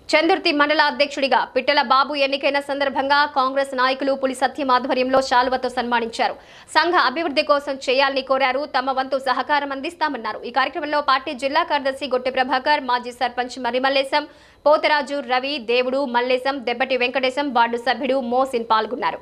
చందుర్తి మండల అధ్యక్షుడిగా పిట్టల బాబు ఎన్నికైన సందర్భంగా కాంగ్రెస్ నాయకులు పులి సత్యం ఆధ్వర్యంలో శాలువతో సన్మానించారు సంఘ అభివృద్ధి కోసం చేయాలని కోరారు తమ వంతు సహకారం అందిస్తామన్నారు ఈ కార్యక్రమంలో పార్టీ జిల్లా కార్యదర్శి గొట్టె ప్రభాకర్ మాజీ సర్పంచ్ మర్రిమల్లేశం పోతరాజు రవి దేవుడు మల్లేశం దెబ్బటి వెంకటేశం వార్డు సభ్యుడు మోసిన్ పాల్గొన్నారు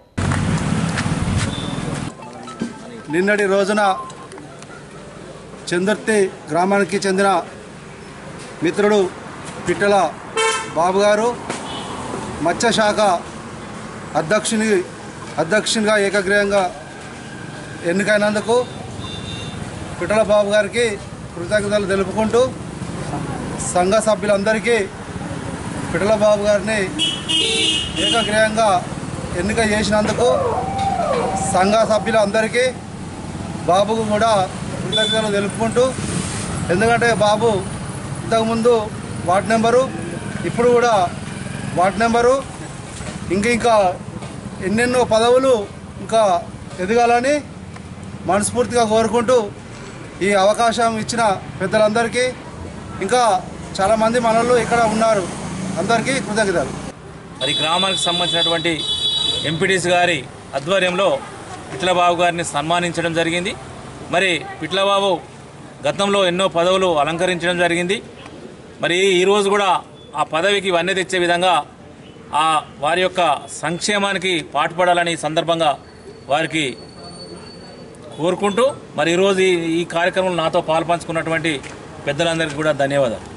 నిన్నటి రోజున చందుర్తి గ్రామానికి చెందిన మిత్రుడు పిట్టల బాబు గారు మత్స్యశాఖ అధ్యక్షుని అధ్యక్షునిగా ఏకగ్రీవంగా ఎన్నికైనందుకు పిట్టల బాబు గారికి కృతజ్ఞతలు తెలుపుకుంటూ సంఘ సభ్యులందరికీ పిట్టల బాబు గారిని ఏకగ్రీవంగా ఎన్నిక చేసినందుకు సంఘ సభ్యులందరికీ బాబుకు కూడా కృతజ్ఞతలు తెలుపుకుంటూ ఎందుకంటే బాబు ఇంతకుముందు వార్డ్ నెంబరు ఇప్పుడు కూడా వార్డ్ నెంబరు ఇంక ఇంకా ఎన్నెన్నో పదవులు ఇంకా ఎదగాలని మనస్ఫూర్తిగా కోరుకుంటూ ఈ అవకాశం ఇచ్చిన పెద్దలందరికీ ఇంకా చాలామంది మనల్లో ఇక్కడ ఉన్నారు అందరికీ కృతజ్ఞతలు మరి గ్రామానికి సంబంధించినటువంటి ఎంపీడీసీ గారి ఆధ్వర్యంలో పిట్లబాబు గారిని సన్మానించడం జరిగింది మరి పిట్లబాబు గతంలో ఎన్నో పదవులు అలంకరించడం జరిగింది మరి ఈరోజు కూడా ఆ పదవికి వన్నె తెచ్చే విధంగా ఆ వారి యొక్క సంక్షేమానికి పాటుపడాలని ఈ సందర్భంగా వారికి కోరుకుంటూ మరి ఈరోజు ఈ- ఈ కార్యక్రమంలో నాతో పాల్పంచుకున్నటువంటి పెద్దలందరికీ కూడా ధన్యవాదాలు